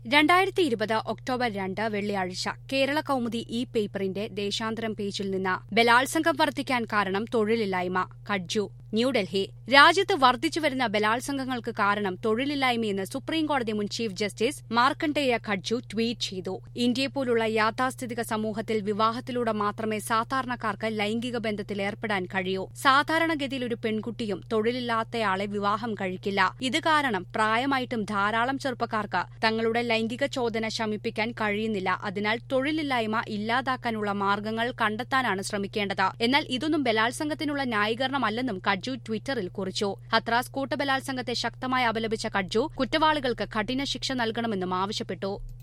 രണ്ടായിരത്തി ഇരുപത് ഒക്ടോബർ രണ്ട് വെള്ളിയാഴ്ച കേരള കൗമുദി ഇ പേപ്പറിന്റെ ദേശാന്തരം പേജിൽ നിന്ന് ബലാത്സംഗം വർദ്ധിക്കാൻ കാരണം തൊഴിലില്ലായ്മ കഡ്ജു ന്യൂഡൽഹി രാജ്യത്ത് വർദ്ധിച്ചുവരുന്ന ബലാത്സംഗങ്ങൾക്ക് കാരണം തൊഴിലില്ലായ്മയെന്ന് സുപ്രീംകോടതി മുൻ chief justice Markandeya Katju tweet ചെയ്തു ഇന്ത്യയെപ്പോലുള്ള യാഥാസ്ഥിതിക സമൂഹത്തിൽ വിവാഹത്തിലൂടെ മാത്രമേ സാധാരണക്കാർക്ക് ലൈംഗിക ബന്ധത്തിൽ ഏർപ്പെടാൻ കഴിയൂ സാധാരണഗതിയിൽ ഒരു പെൺകുട്ടിയും തൊഴിലില്ലാത്തയാളെ വിവാഹം കഴിക്കില്ല ഇത് കാരണം പ്രായമായിട്ടും ധാരാളം ചെറുപ്പക്കാർക്ക് തങ്ങളുടെ ലൈംഗിക ചോദന ശമിപ്പിക്കാൻ കഴിയുന്നില്ല അതിനാൽ തൊഴിലില്ലായ്മ ഇല്ലാതാക്കാനുള്ള മാർഗങ്ങൾ കണ്ടെത്താനാണ് ശ്രമിക്കേണ്ടത് എന്നാൽ ഇതൊന്നും ബലാത്സംഗത്തിനുള്ള ന്യായീകരണമല്ലെന്നും കഡ്ജു ട്വിറ്ററിൽ കുറിച്ചു ഹത്രാസ് കൂട്ടബലാത്സംഗത്തെ ശക്തമായി അപലപിച്ച കഡ്ജു കുറ്റവാളികൾക്ക് കഠിന ശിക്ഷ നൽകണമെന്നും ആവശ്യപ്പെട്ടു